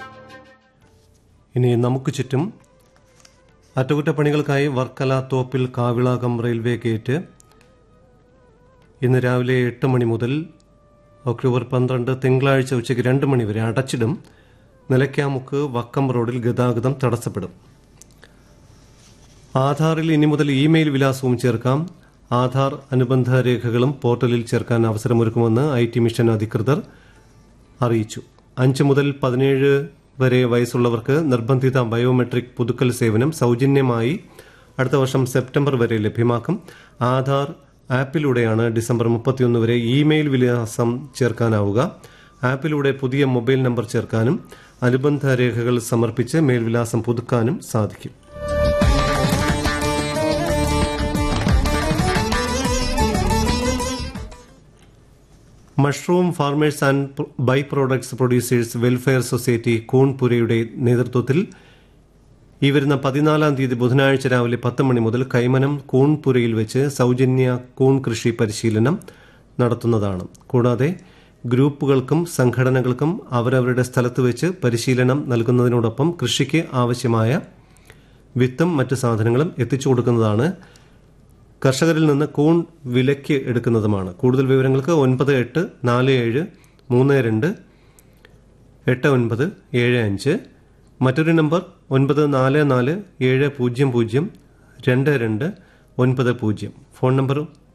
ഇനി നമുക്ക് ചുറ്റും അറ്റകുറ്റപ്പണികൾക്കായി വർക്കല തോപ്പിൽ കാവിളാകം റെയിൽവേ ഗേറ്റ് ഇന്ന് രാവിലെ എട്ട് മണി മുതൽ ഒക്ടോബർ പന്ത്രണ്ട് തിങ്കളാഴ്ച ഉച്ചയ്ക്ക് രണ്ട് മണി വരെ അടച്ചിടും നിലയ്ക്കാമുക്ക് വക്കം റോഡിൽ ഗതാഗതം തടസ്സപ്പെടും ആധാറിൽ ഇനി മുതൽ ഇമെയിൽ വിലാസവും ചേർക്കാം ആധാർ അനുബന്ധ രേഖകളും പോർട്ടലിൽ ചേർക്കാൻ അവസരമൊരുക്കുമെന്ന് ഐ ടി മിഷൻ അധികൃതർ അറിയിച്ചു അഞ്ച് മുതൽ പതിനേഴ് വരെ വയസ്സുള്ളവർക്ക് നിർബന്ധിത ബയോമെട്രിക് പുതുക്കൽ സേവനം സൗജന്യമായി അടുത്ത വർഷം സെപ്റ്റംബർ വരെ ലഭ്യമാക്കും ആധാർ ആപ്പിലൂടെയാണ് ഡിസംബർ മുപ്പത്തിയൊന്ന് വരെ ഇമെയിൽ വിലാസം ചേർക്കാനാവുക ആപ്പിലൂടെ പുതിയ മൊബൈൽ നമ്പർ ചേർക്കാനും അനുബന്ധ രേഖകൾ സമർപ്പിച്ച് മേൽവിലാസം പുതുക്കാനും സാധിക്കും mushroom farmers and by products producers welfare society കൂൺപുരയുടെ നേതൃത്വത്തിൽ ഈ വരുന്ന പതിനാലാം തീയതി ബുധനാഴ്ച രാവിലെ പത്ത് മണി മുതൽ കൈമനം കൂൺപുരയിൽ വെച്ച് സൗജന്യ കൂൺ കൃഷി പരിശീലനം നടത്തുന്നതാണ് കൂടാതെ ഗ്രൂപ്പുകൾക്കും സംഘടനകൾക്കും അവരവരുടെ സ്ഥലത്ത് വെച്ച് പരിശീലനം നൽകുന്നതിനോടൊപ്പം കൃഷിക്ക് ആവശ്യമായ വിത്തും മറ്റ് സാധനങ്ങളും എത്തിച്ചു കൊടുക്കുന്നതാണ് കർഷകരിൽ നിന്ന് കൂൺ വിലയ്ക്ക് എടുക്കുന്നതുമാണ് കൂടുതൽ വിവരങ്ങൾക്ക് ഒൻപത് എട്ട് നാല് ഏഴ് മൂന്ന് രണ്ട് എട്ട് ഒൻപത് ഏഴ് അഞ്ച് മറ്റൊരു നമ്പർ ഒൻപത് നാല് നാല് ഏഴ് പൂജ്യം പൂജ്യം രണ്ട് രണ്ട് ഒൻപത് പൂജ്യം ഫോൺ നമ്പർ